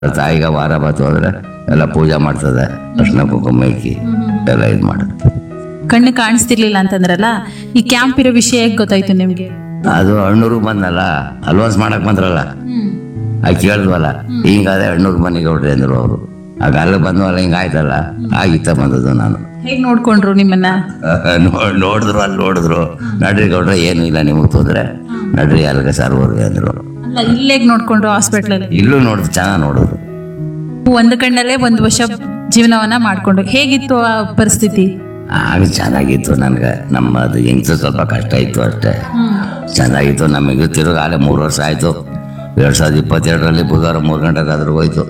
ತಾಯಿಗೆ ವಾರ ಬತ್ತು ಹೋದ್ರೆ ಎಲ್ಲ ಪೂಜೆ ಮಾಡ್ತದೆ ಅರ್ಶಿನ ಕುಂಕುಮ ಇಕ್ಕಿ ಎಲ್ಲ ಇದು ಮಾಡುತ್ತೆ ಕಣ್ಣು ಕಾಣಿಸ್ತಿರ್ಲಿಲ್ಲ ಅಂತಂದ್ರಲ್ಲ ಈ ಕ್ಯಾಂಪ್ ಇರೋ ವಿಷಯ ಹೇಗ್ ಗೊತ್ತಾಯ್ತು ನಿಮ್ಗೆ ಅದು ಹಣ್ಣೂರಿಗೆ ಬಂದಲ್ಲ ಅಲ್ವಾನ್ಸ್ ಮಾಡಕ್ ಬಂದ್ರಲ್ಲ ಆಗ ಕೇಳಿದ್ವಲ್ಲ ಹಿಂಗಾದ್ರೆ ಹಣ್ಣೂರು ಮನೆಗೆ ಹೊಡ್ರಿ ಅಂದ್ರು ಅವರು ಆಗ ಅಲ್ಲಿ ಬಂದ್ವಲ್ಲ ಹಿಂಗ ಆಯ್ತಲ್ಲ ಆಗಿತ್ತ ಬಂದದ್ದು ನಾನು ಹೇಗ್ ನೋಡ್ಕೊಂಡ್ರು ನಿಮ್ಮನ್ನ ನೋಡ್- ನೋಡಿದ್ರು ಅಲ್ಲಿ ನೋಡಿದ್ರು ನಡ್ರಿ ಗೌಡ್ರೆ ಏನು ಇಲ್ಲ ನಿಮಗೆ ತೊಂದ್ರೆ ನಡ್ರಿ ಅಲ್ಲಿಗೆ ಸರ್ವರ್ಗೆ ಅಂದ್ರು ಅಲ್ಲ ಇಲ್ಲೇಗ್ ನೋಡ್ಕೊಂಡ್ರು ಹಾಸ್ಪಿಟ್ಲಲ್ಲಿ ಇಲ್ಲೂ ನೋಡಿದ್ರು ಚೆನ್ನಾಗಿ ನೋಡಿದ್ರು ಒಂದು ಕಣ್ಣಲ್ಲೇ ಒಂದು ವರ್ಷ ಜೀವನವನ್ನ ಮಾಡ್ಕೊಂಡ್ರು ಹೇಗಿತ್ತು ಆ ಪರಿಸ್ಥಿತಿ ಆಗ ಚೆನ್ನಾಗಿತ್ತು ನನಗೆ ನಮ್ಮದು ಹೆಂಗ್ಸು ಸ್ವಲ್ಪ ಕಷ್ಟ ಇತ್ತು ಅಷ್ಟೇ ಚೆನ್ನಾಗಿತ್ತು ನಮಗೆ ತಿರುಗ ಆಲೆ ಮೂರು ವರ್ಷ ಆಯಿತು ಎರಡು ಸಾವಿರದ ಇಪ್ಪತ್ತೆರಡರಲ್ಲಿ ಬುಧವಾರ ಮೂರು ಗಂಟೆಗಾದ್ರೂ ಹೋಯ್ತು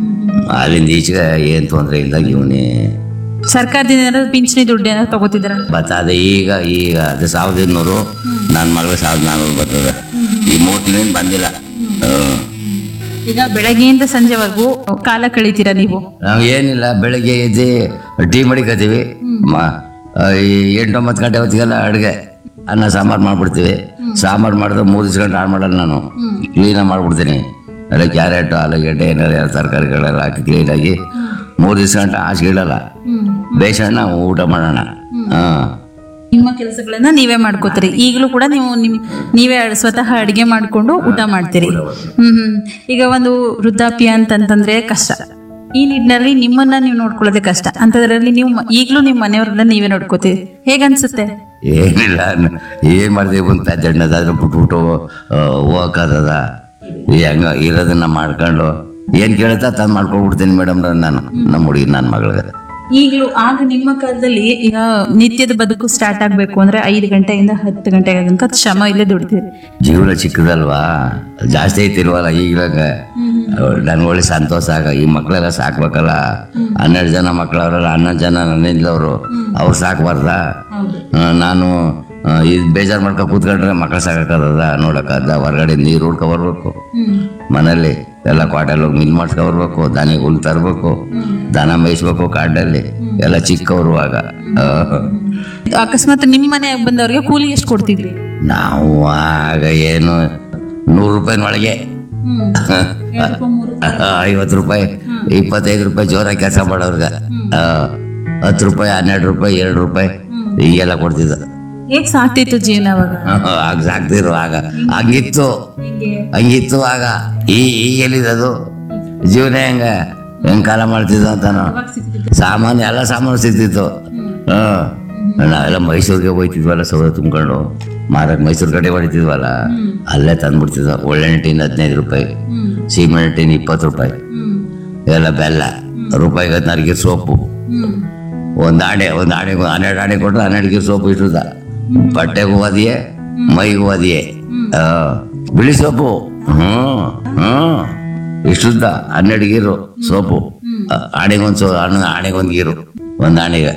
ಅಲ್ಲಿಂದ ಈಚೆಗೆ ಏನು ತೊಂದರೆ ಇಲ್ಲ ಇವನೇ ಸರ್ಕಾರದಿಂದ ಏನಾದ್ರು ಪಿಂಚಣಿ ದುಡ್ಡು ಏನಾದ್ರು ತಗೋತಿದ್ರ ಬರ್ತದೆ ಈಗ ಈಗ ಅದು ಸಾವಿರದ ಇನ್ನೂರು ನನ್ನ ಮಗಳಿಗೆ ಸಾವಿರದ ನಾನ್ನೂರು ಬರ್ತದೆ ಈ ಮೂರು ತಿಂಗಳಿಂದ ಬಂದಿಲ್ಲ ಹ್ಮ್. ಈಗ ಬೆಳಗ್ಗೆಯಿಂದ ಸಂಜೆವರೆಗೂ ಕಾಲ ಕಳೀತೀರಾ ನೀವು ನಾವು ಏನಿಲ್ಲ ಬೆಳಗ್ಗೆ ಎದ್ದು ಟೀ ಮಡಿಕತ್ತೀವಿ ಮ ಆ, ಈ ಎಂಟೊಂಬತ್ತು ಗಂಟೆ ಹೊತ್ತಿಗೆಲ್ಲ ಅಡುಗೆ ಅನ್ನ ಸಾಂಬಾರು ಮಾಡ್ಬಿಡ್ತೀವಿ ಸಾಂಬಾರು ಮಾಡಿದ್ರೆ ಮೂರು ದಿವ್ಸ ಗಂಟೆ ಆನ್ ಮಾಡಲ್ಲ ನಾನು ಕ್ಲೀನಾಗಿ ಮಾಡ್ಬಿಡ್ತೀನಿ ಎಲ್ಲ ಕ್ಯಾರೆಟು ಆಲೂಗಡ್ಡೆ ಏನೆಲ್ಲ ತರಕಾರಿಗಳೆಲ್ಲ ಹಾಕಿ ಕ್ಲೀನಾಗಿ ಮೂರು ದಿವ್ಸ ಗಂಟೆ ಹಾಸಿಗೆ ಇಡಲ್ಲ ಬೇಸಣ್ಣ ಊಟ ಮಾಡೋಣ ಹಾಂ ನಿಮ್ಮ ಕೆಲಸಗಳನ್ನ ನೀವೇ ಮಾಡ್ಕೋತೀರಿ ಈಗಲೂ ಕೂಡ ನೀವು ನಿಮ್ ನೀವೇ ಸ್ವತಃ ಅಡಿಗೆ ಮಾಡ್ಕೊಂಡು ಊಟ ಮಾಡ್ತೀರಿ ಹ್ಮ್ ಹ್ಮ್ ಈಗ ಒಂದು ವೃದ್ಧಾಪ್ಯ ಅಂತಂತಂದ್ರೆ ಕಷ್ಟ ಈ ನಿಟ್ಟಿನಲ್ಲಿ ನಿಮ್ಮನ್ನ ನೀವು ನೋಡ್ಕೊಳ್ಳೋದೇ ಕಷ್ಟ ಅಂತದ್ರಲ್ಲಿ ನೀವು ಮ- ಈಗಲೂ ನಿಮ್ಮ ಮನೆಯವ್ರನ್ನ ನೀವೇ ನೋಡ್ಕೋತೀರಿ ಹೇಗನ್ಸುತ್ತೆ ಏನಿಲ್ಲ ನ- ಏನ್ ಮಾಡ್ತೀವಿ ಅಂತ ಜಣ್ಣದಾದ್ರೆ ಬಿಟ್ಬಿಟ್ಟು ಹೋಗಕ್ಕದ ಹೆಂಗ ಇರೋದನ್ನ ಮಾಡ್ಕೊಂಡು ಏನ್ ಕೇಳುತ್ತಾ ತಂದು ಮಾಡ್ಕೊಬಿಡ್ತೀನಿ ಮೇಡಮ್ ನಾನು ನಮ್ಮ ಹುಡುಗಿ ನನ್ನ ಮಗಳಿಗೆ ಈಗಲೂ ಆಗ ನಿಮ್ಮ ಕಾಲದಲ್ಲಿ ಈಗ ನಿತ್ಯದ ಬದುಕು ಸ್ಟಾರ್ಟ್ ಆಗ್ಬೇಕು ಅಂದ್ರೆ ಐದು ಗಂಟೆಯಿಂದ ಹತ್ತು ಗಂಟೆ ತನಕ ಶ್ರಮ ಇಲ್ಲೇ ದುಡ್ತೀರಿ ಜೀವನ ಚಿಕ್ಕದಲ್ವಾ ಜಾಸ್ತಿ ಐತಿಲ್ವಲ್ಲ ಈಗಲಾಗ ನನ್ಗೆ ಒಳ್ಳೆ ಸಂತೋಷ ಆಗ ಈ ಮಕ್ಕಳೆಲ್ಲ ಸಾಕ್ಬೇಕಲ್ಲ ಹನ್ನೆರಡು ಜನ ಮಕ್ಕಳವ್ರಲ್ಲ ಹನ್ನೊಂದು ಜನ ನನ್ನಿಂದವರು ಅವ್ರು ಸಾಕ್ಬಾರ್ದ ಆ, ನಾನು ಆ, ಇದು ಬೇಜಾರು ಮಾಡ್ಕೊ ಕೂತ್ಕೊಂಡ್ರೆ ಮಕ್ಕಳು ಸಾಕಕ್ಕದ ನೋಡಕ್ಕದ ಹೊರಗಡೆ ನೀರು ಹುಡ್ಕೊ ಬರ್ಬೇಕು ಮನೇಲಿ ಎಲ್ಲ ಕ್ವಾಟಲ್ಲಿ ಹೋಗಿ ಮಿಲ್ ಮಾಡ್ಸ್ಕೊ ಬರ್ಬೇಕು ದನಿಗೆ ಹುಲ್ ತರಬೇಕು ದನ ಮೇಯಿಸ್ಬೇಕು ಕಾಡಲ್ಲಿ ಎಲ್ಲ ಚಿಕ್ಕವರು ಆಗ ಆ. ಅಕಸ್ಮಾತ್ ನಿಮ್ಮ ಮನೆ ಬಂದವ್ರಿಗೆ ಕೂಲಿ ಎಷ್ಟು ಕೊಡ್ತಿದ್ರಿ ನಾವು ಆಗ ಏನು ನೂರು ರೂಪಾಯಿನೊಳಗೆ ಐವತ್ತು ರೂಪಾಯಿ ಇಪ್ಪತ್ತೈದು ರೂಪಾಯಿ ಜೋರಾಗಿ ಕೆಲಸ ಮಾಡೋರ್ಗ ಆ, ಹತ್ತು ರೂಪಾಯಿ ಹನ್ನೆರಡು ರೂಪಾಯಿ ಎರಡು ರೂಪಾಯಿ ಹೀಗೆಲ್ಲ ಕೊಡ್ತಿದ್ದ ಹೇಗ್ ಸಾಕ್ತಿತ್ತು ಜೀವನ ಅವಾಗ ಆಗ ಸಾಕ್ತಿರು ಆಗ ಹಂಗಿತ್ತು ಹಂಗಿತ್ತು ಆಗ ಈ ಈಗ ಎಲ್ಲಿದದು ಜೀವನ ಹೆಂಗ ಹೆಂಗ್ ಕಾಲ ಮಾಡ್ತಿದ್ದ ಅಂತಾನು ಸಾಮಾನು ಎಲ್ಲ ಸಾಮಾನು ಸಿಗ್ತಿತ್ತು ಹ್ಮ್ ನಾವೆಲ್ಲ ಮೈಸೂರಿಗೆ ಹೋಯ್ತಿದ್ವಲ್ಲ ಸೌದೆ ತುಂಬ್ಕೊಂಡು ಮಾರಕ್ ಮೈಸೂರು ಕಡೆ ಹೊಡಿತಿದ್ವಲ್ಲ ಅಲ್ಲೇ ತಂದ್ಬಿಡ್ತಿದ್ವ ಒಳ್ಳೆಣ್ಣೆ ಟಿನ್ ಹದಿನೈದು ರೂಪಾಯಿ ಸೀಮೆಣ್ಣೆ ಟಿನ್ ಇಪ್ಪತ್ತು ರೂಪಾಯಿ ಎಲ್ಲ ಬೆಲ್ಲ ರೂಪಾಯಿಗೆ ಹದಿನಾರಿಗೆ ಸೋಪು ಒಂದು ಆಣೆ ಒಂದು ಆಣೆ ಹನ್ನೆರಡು ಆಣೆ ಕೊಟ್ಟರೆ ಹನ್ನೆರಡು ಗಿರ್ ಸೋಪು ಇಟ್ಟದ ಬಟ್ಟೆಗೂ ಅದಿಯೇ ಮೈಗೂ ಅದಿಯೇ ಆ, ಬಿಳಿ ಸೋಪು ಹ್ಮ್ ಹ್ಮ್ ಇಷ್ಟುದ್ದ ಹನ್ನೆರಡು ಗೀರು ಸೋಪು ಆಣೆಗೊಂದು ಸೋ ಹಣ್ಣು ಆಣೆಗೊಂದು ಗೀರು ಒಂದು ಆಣೆಗೆ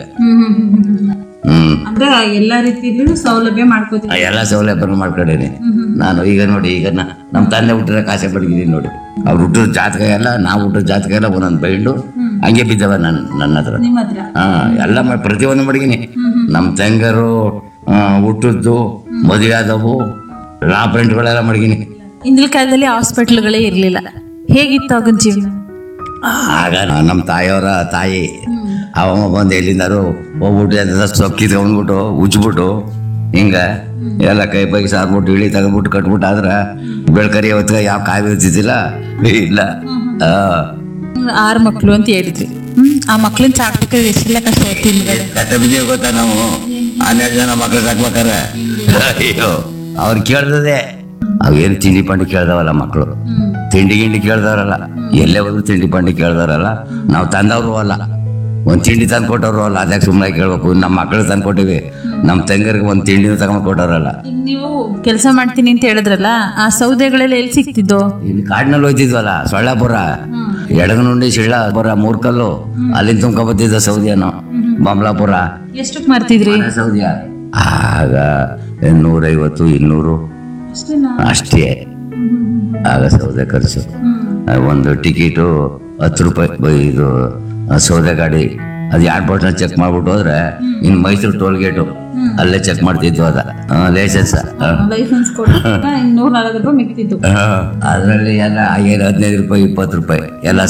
ಹ್ಮ್ ಅಂದ್ರೆ ಎಲ್ಲಾ ರೀತಿಯಲ್ಲೂ ಸೌಲಭ್ಯ ಮಾಡ್ಕೋತೀವಿ ಆ ಎಲ್ಲ ಸೌಲಭ್ಯ ಮಾಡ್ಕೊಂಡೇನಿ ನಾನು ಈಗ ನೋಡಿ ಈಗ ನ- ನಮ್ಮ ತಂದೆ ಹುಟ್ಟಿದ ಕಾಸೆ ಪಡ್ಗಿದ್ದೀನಿ ನೋಡಿ ಅವ್ರು ಹುಟ್ಟಿದ ಜಾತಕ ಎಲ್ಲ ನಾವು ಹುಟ್ಟಿದ ಜಾತಕ ಎಲ್ಲ ಒಂದೊಂದು ಬೈಂಡು ಹಂಗೆ ಬಿದ್ದವ ನನ್ನ ನನ್ನ ಹತ್ರ ನಿಮ್ಮ ಹತ್ರ ಹಾ ಎಲ್ಲ ಮ- ಪ್ರತಿಯೊಂದು ಮಡಗಿನಿ ನಮ್ಮ ತಂಗರು ಆ, ಹುಟ್ಟಿದ್ದು ಮದುವೆ ಆದವು ಲಾ ಪ್ರಿಂಟ್ಗಳೆಲ್ಲ ಮಡಗಿನಿ ಹಿಂದಿನ ಕಾಲದಲ್ಲಿ ಹಾಸ್ಪಿಟ್ಲ್ಗಳೇ ಇರ್ಲಿಲ್ಲ ಹೇಗಿತ್ತು ಆಗಿನ ಜೀವನ ಆಗ ನಮ್ಮ ತಾಯಿಯವರ ತಾಯಿ ಅವ ಬಂದು ಎಲ್ಲಿಂದಾರು ಹೋಗ್ಬಿಟ್ಟು ಎಲ್ಲ ಸೊಪ್ಪು ಕಿತ್ಕೊಂಡ್ಬಿಟ್ಟು ಉಜ್ಬಿಟ್ಟು ಹಿಂಗ ಎಲ್ಲ ಕೈ ಪೈ ಸಾರ್ಬಿಟ್ಟು ಇಳಿ ತೆಗೆದ್ಬಿಟ್ಟು ಕಟ್ಬಿಟ್ಟು ಆದ್ರ ಬೆಳ್ಕರಿ ಹೊತ್ತಿಗೆ ಯಾವ ಕಾಯಿ ಇರ್ತಿದ್ದಿಲ್ಲ ಇಲ್ಲ ಆ, ಆರು ಮಕ್ಳು ಅಂತ ಹೇಳಿದ್ರಿ ಹ್ಮ್ ಆ ಮಕ್ಳನ್ನ ಸಾಕ್ಬೇಕಾದ್ರೆ ಎಷ್ಟೆಲ್ಲ ಕಷ್ಟ ತಿಂದ್ರೆ ಕತೆ ಬಿದ್ದೀವಿ ಗೊತ್ತಾ ನಾವು ಹನ್ನೆರಡು ಜನ ಮಕ್ಳು ಸಾಕ್ಬೇಕಾರೆ ಅಯ್ಯೋ ಅವ್ರು ಕೇಳ್ದದೆ ಅವೇನು ತಿಂಡಿ ಪಂಡಿ ಕೇಳ್ದವಲ್ಲ ಮಕ್ಕಳು ತಿಂಡಿ ಗಿಂಡಿ ಕೇಳ್ದವ್ರಲ್ಲ ಎಲ್ಲೇ ಹೋದ್ರು ತಿಂಡಿ ಪಂಡಿ ಕೇಳ್ದವ್ರಲ್ಲ ನಾವು ತಂದವರು ಅಲ್ಲ ಒಂದು ತಿಂಡಿ ತಂದು ಕೊಟ್ಟವ್ರು ಅಲ್ಲ ಅದಕ್ಕೆ ಸುಮ್ಮನೆ ಕೇಳ್ಬೇಕು ನಮ್ಮ ಮಕ್ಕಳು ತಂದು ಕೊಟ್ಟಿವಿ ನಮ್ಮ ತಂಗರಿಗೆ ಒಂದು ತಿಂಡಿನೂ ತಗೊಂಡು ಕೊಟ್ಟವ್ರಲ್ಲ ಈಗ ನೀವು ಕೆಲಸ ಮಾಡ್ತೀನಿ ಅಂತ ಹೇಳಿದ್ರಲ್ಲ ಆ ಸೌದೆಗಳೆಲ್ಲ ಎಲ್ಲಿ ಸಿಕ್ತಿದ್ದು ಇಲ್ಲಿ ಕಾಡಿನಲ್ಲಿ ಹೋಯ್ತಿದ್ವಲ್ಲ ಸೊಳ್ಳಾಪುರ ಎಡಗನುಂಡಿ ಶಿಳ್ಳಾಪುರ ಮೂರ್ಕಲ್ಲು ಅಲ್ಲಿಂದ ತುಂಬ್ಕೊಬತ್ತಿದ್ದ ಸೌದಿಯನು ಬಮ್ಲಾಪುರ ಎಷ್ಟಕ್ಕೆ ಮಾರ್ತಿದ್ರಿ ಸೌದಿಯ ಆಗ ನೂರೈವತ್ತು ಇನ್ನೂರು ಅಷ್ಟೇ ಆಗ ಸೌದೆ ಖರ್ಚು ಆ, ಒಂದು ಟಿಕೆಟು ಹತ್ತು ರೂಪಾಯಿ ಬ- ಇದು ಆ, ಸೌದೆ ಗಾಡಿ ಅದು ಎರಡು ಪರ್ಸೆಂಟ್ ಚೆಕ್ ಮಾಡ್ಬಿಟ್ಟು ಹೋದ್ರೆ ಇನ್ನು ಮೈಸೂರು ಟೋಲ್ ಗೇಟು ಅಲ್ಲೇ ಚೆಕ್ ಮಾಡ್ತಿದ್ವು ಅದ ಲೈಸೆನ್ಸ್ ಲೈಸೆನ್ಸ್ ಕೊಟ್ಟು ನೂರ ನಲ್ವತ್ತು ರೂಪಾಯಿ ಮಿಕ್ತಿತ್ತು ಅದರಲ್ಲಿ ಎಲ್ಲ ಏನು ಹದಿನೈದು ರೂಪಾಯಿ ಇಪ್ಪತ್ತು ರೂಪಾಯಿ ಎಲ್ಲ